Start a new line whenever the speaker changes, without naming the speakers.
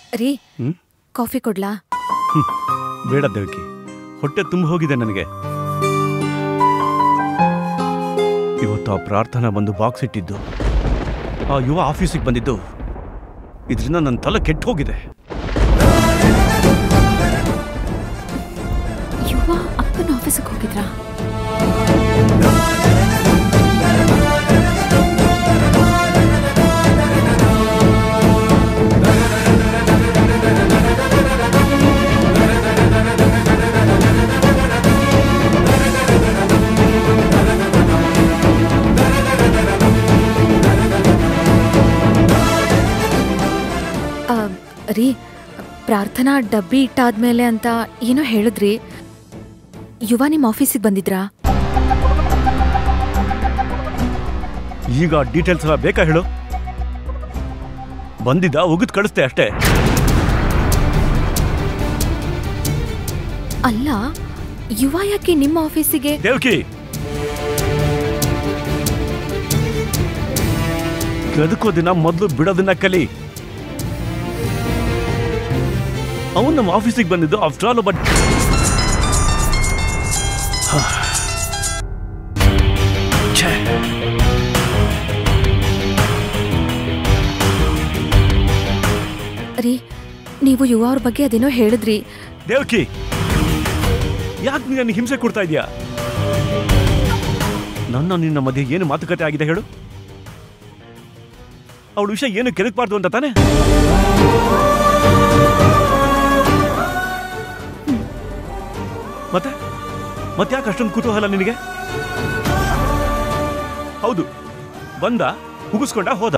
ರೀ
ಹ್ಮ್
ಕಾಫಿ ಕೊಡ್ಲಾ
ಬೇಡ ದೇವಕಿ ಹೊಟ್ಟೆ ತುಂಬ ಹೋಗಿದೆ ನನಗೆ ಇವತ್ತು ಆ ಪ್ರಾರ್ಥನಾ ಬಂದು ಬಾಕ್ಸ್ ಇಟ್ಟಿದ್ದು ಆ ಯುವ ಆಫೀಸಿಗೆ ಬಂದಿದ್ದು ಇದರಿಂದ ನನ್ನ ತಲೆ ಕೆಟ್ಟು ಹೋಗಿದೆ
ಯುವ ಅಪ್ಪನ ಆಫೀಸಿಗೆ ಹೋಗಿದ್ರಾ ಆ, ರೀ ಪ್ರಾರ್ಥನಾ ಡಬ್ಬಿ ಇಟ್ಟಾದ್ಮೇಲೆ ಅಂತ ಏನೋ ಹೇಳಿದ್ರಿ ಯುವ ನಿಮ್ಮ ಆಫೀಸಿಗೆ ಬಂದಿದ್ರಾ
ಈಗ ಡೀಟೇಲ್ಸ್ ಎಲ್ಲ ಬೇಕಾ ಹೇಳು ಬಂದಿದ್ದ ಉಗಿದ್ ಕಳಿಸ್ತೆ ಅಷ್ಟೇ
ಅಲ್ಲ ಯುವ ಯಾಕೆ ನಿಮ್ಮ ಆಫೀಸಿಗೆ
ದೇವಕಿ ಬದುಕೋ ದಿನ ಮೊದಲು ಬಿಡೋದನ್ನ ಕಲಿ ಅವನು ನಮ್ಮ ಆಫೀಸಿಗೆ ಬಂದಿದ್ದು ಆಫ್ಟರ್ ಆಲ್ ಬಟ್
ರೀ ನೀವು ಯುವ ಅವ್ರ ಬಗ್ಗೆ ಅದೇನೋ ಹೇಳಿದ್ರಿ
ದೇವಕಿ ಯಾಕೆ ನೀನು ನನಗೆ ಹಿಂಸೆ ಕೊಡ್ತಾ ಇದೀಯಾ ನನ್ನ ನಿನ್ನ ಮಧ್ಯೆ ಏನು ಮಾತುಕತೆ ಆಗಿದೆ ಹೇಳು ಅವಳ ವಿಷಯ ಏನು ಕೆದಕ್ಬಾರ್ದು ಅಂತ ತಾನೆ ಮತ್ತೆ ಮತ್ತೆ ಯಾಕೆ ಅಷ್ಟೊಂದು ಕುತೂಹಲ ನಿನಗೆ ಹೌದು ಬಂದ ಮುಗಿಸ್ಕೊಂಡ ಹೋದ